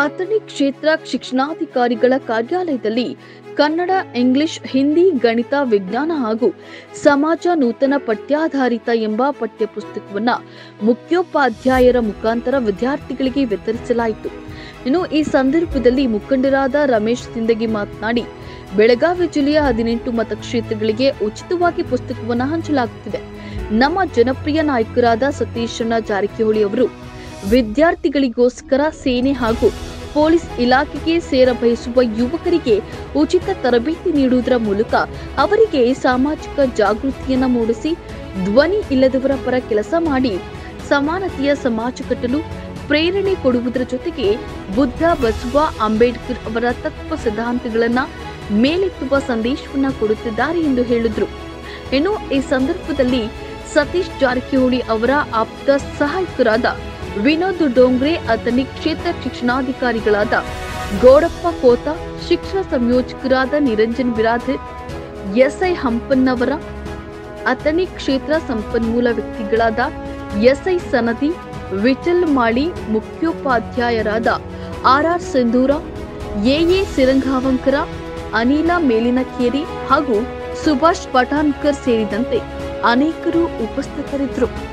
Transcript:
ಅಥಣಿ ಕ್ಷೇತ್ರ ಶಿಕ್ಷಣಾಧಿಕಾರಿಗಳ ಕಾರ್ಯಾಲಯದಲ್ಲಿ ಕನ್ನಡ ಇಂಗ್ಲಿಷ್ ಹಿಂದಿ ಗಣಿತ ವಿಜ್ಞಾನ ಹಾಗೂ ಸಮಾಜ ನೂತನ ಪಠ್ಯಾಧಾರಿತ ಎಂಬ ಪಠ್ಯಪುಸ್ತಕವನ್ನ ಮುಖ್ಯೋಪಾಧ್ಯಾಯರ ಮುಖಾಂತರ ವಿದ್ಯಾರ್ಥಿಗಳಿಗೆ ವಿತರಿಸಲಾಯಿತು ಇನ್ನು ಈ ಸಂದರ್ಭದಲ್ಲಿ ಮುಖಂಡರಾದ ರಮೇಶ್ ಸಿಂದಗಿ ಮಾತನಾಡಿ ಬೆಳಗಾವಿ ಜಿಲ್ಲೆಯ ಹದಿನೆಂಟು ಮತಕ್ಷೇತ್ರಗಳಿಗೆ ಉಚಿತವಾಗಿ ಪುಸ್ತಕವನ್ನು ಹಂಚಲಾಗುತ್ತಿದೆ ನಮ್ಮ ಜನಪ್ರಿಯ ನಾಯಕರಾದ ಸತೀಶಣ್ಣ ಜಾರಕಿಹೊಳಿ ಅವರು ವಿದ್ಯಾರ್ಥಿಗಳಿಗೋಸ್ಕರ ಸೇನೆ ಹಾಗೂ ಪೊಲೀಸ್ ಇಲಾಖೆಗೆ ಸೇರ ಬಯಸುವ ಯುವಕರಿಗೆ ಉಚಿತ ತರಬೇತಿ ನೀಡುವುದರ ಮೂಲಕ ಅವರಿಗೆ ಸಾಮಾಜಿಕ ಜಾಗೃತಿಯನ್ನ ಮೂಡಿಸಿ ಧ್ವನಿ ಇಲ್ಲದವರ ಪರ ಕೆಲಸ ಮಾಡಿ ಸಮಾನತೆಯ ಸಮಾಜ ಕಟ್ಟಲು ಪ್ರೇರಣೆ ಕೊಡುವುದರ ಜೊತೆಗೆ ಬುದ್ಧ ಬಸವ ಅಂಬೇಡ್ಕರ್ ಅವರ ತತ್ವ ಸಿದ್ಧಾಂತಗಳನ್ನ ಮೇಲೆತ್ತುವ ಸಂದೇಶವನ್ನ ಕೊಡುತ್ತಿದ್ದಾರೆ ಎಂದು ಹೇಳಿದ್ರು ಇನ್ನು ಈ ಸಂದರ್ಭದಲ್ಲಿ ಸತೀಶ್ ಜಾರಕಿಹೊಳಿ ಅವರ ಆಪ್ತ ಸಹಾಯಕರಾದ ವಿನೋದ್ ಡೋಂಗ್ರೆ ಅಥಣಿ ಕ್ಷೇತ್ರ ಶಿಕ್ಷಣಾಧಿಕಾರಿಗಳಾದ ಗೌಡಪ್ಪ ಕೋತ ಶಿಕ್ಷಣ ಸಂಯೋಜಕರಾದ ನಿರಂಜನ್ ಬಿರಾದರ್ ಎಸ್ಐ ಹಂಪನ್ನವರ ಅಥಣಿ ಕ್ಷೇತ್ರ ಸಂಪನ್ಮೂಲ ವ್ಯಕ್ತಿಗಳಾದ ಎಸ್ಐ ಸನದಿ ವಿಠಲ್ ಮಾಳಿ ಮುಖ್ಯೋಪಾಧ್ಯಾಯರಾದ ಆರ್ಆರ್ ಸಿಂಧೂರ ಎಎ ಸಿರಂಗಾವಂಕರ ಅನಿಲ ಮೇಲಿನಕೇರಿ ಹಾಗೂ ಸುಭಾಷ್ ಪಠಾಣ್ಕರ್ ಸೇರಿದಂತೆ ಅನೇಕರು ಉಪಸ್ಥಿತರಿದ್ದರು